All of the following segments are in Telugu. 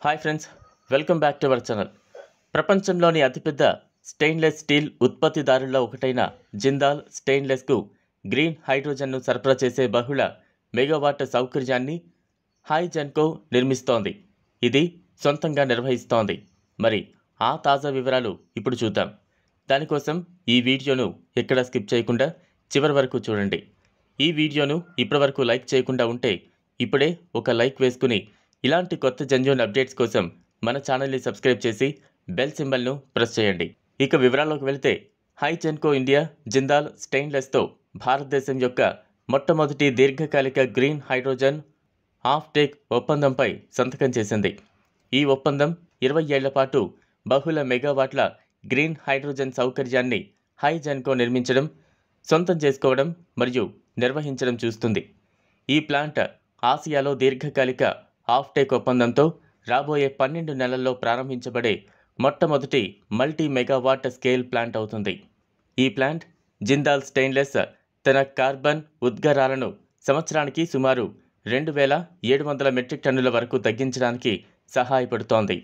hi friends welcome back to our channel ప్రపంచంలోని అతిపెద్ద స్టెయిన్లెస్ స్టీల్ ఉత్పత్తిదారుల్లో ఒకటైన జిందాల్ స్టెయిన్లెస్కు గ్రీన్ హైడ్రోజన్ను సరఫరా చేసే బహుళ మెగావాట్ సౌకర్యాన్ని హైజెన్కో నిర్మిస్తోంది ఇది సొంతంగా నిర్వహిస్తోంది మరి ఆ తాజా వివరాలు ఇప్పుడు చూద్దాం దానికోసం ఈ వీడియోను ఎక్కడ స్కిప్ చేయకుండా చివరి వరకు చూడండి ఈ వీడియోను ఇప్పటివరకు లైక్ చేయకుండా ఉంటే ఇప్పుడే ఒక లైక్ వేసుకుని ఇలాంటి కొత్త జెన్యున్ అప్డేట్స్ కోసం మన ఛానల్ని సబ్స్క్రైబ్ చేసి బెల్ సింబల్ను ప్రెస్ చేయండి ఇక వివరాల్లోకి వెళితే హైజెన్కో ఇండియా జిందాల్ స్టెయిన్లెస్తో భారతదేశం యొక్క మొట్టమొదటి దీర్ఘకాలిక గ్రీన్ హైడ్రోజన్ ఆఫ్ టేక్ ఒప్పందంపై సంతకం చేసింది ఈ ఒప్పందం ఇరవై ఏళ్ల పాటు బహుళ మెగావాట్ల గ్రీన్ హైడ్రోజన్ సౌకర్యాన్ని హైజెన్కో నిర్మించడం సొంతం చేసుకోవడం మరియు నిర్వహించడం చూస్తుంది ఈ ప్లాంట్ ఆసియాలో దీర్ఘకాలిక ఆఫ్ టేక్ ఒప్పందంతో రాబోయే పన్నెండు నెలల్లో ప్రారంభించబడే మొట్టమొదటి మల్టీ మెగావాట్ స్కేల్ ప్లాంట్ అవుతుంది ఈ ప్లాంట్ జిందాల్ స్టెయిన్లెస్ తన కార్బన్ ఉద్గారాలను సంవత్సరానికి సుమారు రెండు వేల ఏడు వందల మెట్రిక్ టన్నుల వరకు తగ్గించడానికి సహాయపడుతోంది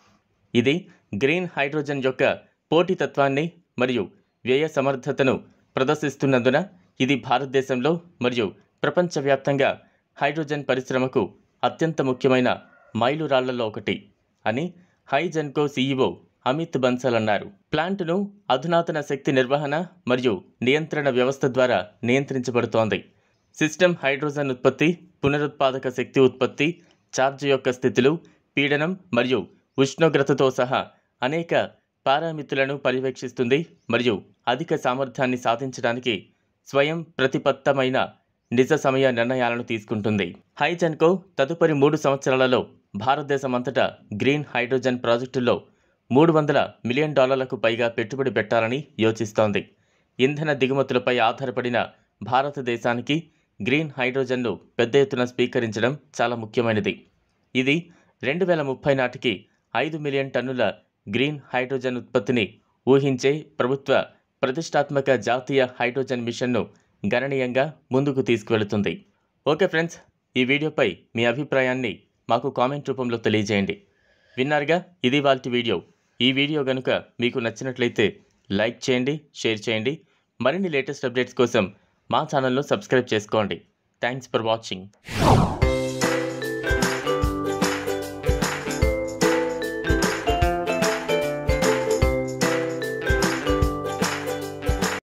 ఇది గ్రీన్ హైడ్రోజన్ యొక్క పోటీతత్వాన్ని మరియు వ్యయ సమర్థతను ప్రదర్శిస్తున్నందున ఇది భారతదేశంలో మరియు ప్రపంచవ్యాప్తంగా హైడ్రోజన్ పరిశ్రమకు అత్యంత ముఖ్యమైన మైలురాళ్లలో ఒకటి అని హైజెన్కో సీఈఓ అమిత్ బన్సల్ అన్నారు ప్లాంటును అధునాతన శక్తి నిర్వహణ మరియు నియంత్రణ వ్యవస్థ ద్వారా నియంత్రించబడుతోంది సిస్టమ్ హైడ్రోజన్ ఉత్పత్తి పునరుత్పాదక శక్తి ఉత్పత్తి ఛార్జ్ యొక్క స్థితులు పీడనం మరియు ఉష్ణోగ్రతతో సహా అనేక పారామితులను పర్యవేక్షిస్తుంది మరియు అధిక సామర్థ్యాన్ని సాధించడానికి స్వయం ప్రతిపత్తమైన నిజ సమయ నిర్ణయాలను తీసుకుంటుంది హైజెన్కో తదుపరి మూడు సంవత్సరాలలో భారతదేశం అంతటా గ్రీన్ హైడ్రోజన్ ప్రాజెక్టుల్లో మూడు వందల మిలియన్ డాలర్లకు పైగా పెట్టుబడి పెట్టాలని యోచిస్తోంది ఇంధన దిగుమతులపై ఆధారపడిన భారతదేశానికి గ్రీన్ హైడ్రోజన్ను పెద్ద ఎత్తున స్వీకరించడం చాలా ముఖ్యమైనది ఇది రెండు వేల ముప్పై నాటికి ఐదు మిలియన్ టన్నుల గ్రీన్ హైడ్రోజన్ ఉత్పత్తిని ఊహించే ప్రభుత్వ ప్రతిష్టాత్మక జాతీయ హైడ్రోజన్ మిషన్ను గణనీయంగా ముందుకు తీసుకువెళుతుంది ఓకే ఫ్రెండ్స్ ఈ వీడియోపై మీ అభిప్రాయాన్ని మాకు కామెంట్ రూపంలో తెలియజేయండి విన్నారుగా ఇది వాళ్ళ వీడియో ఈ వీడియో కనుక మీకు నచ్చినట్లయితే లైక్ చేయండి షేర్ చేయండి మరిన్ని లేటెస్ట్ అప్డేట్స్ కోసం మా ఛానల్ను సబ్స్క్రైబ్ చేసుకోండి థ్యాంక్స్ ఫర్ వాచింగ్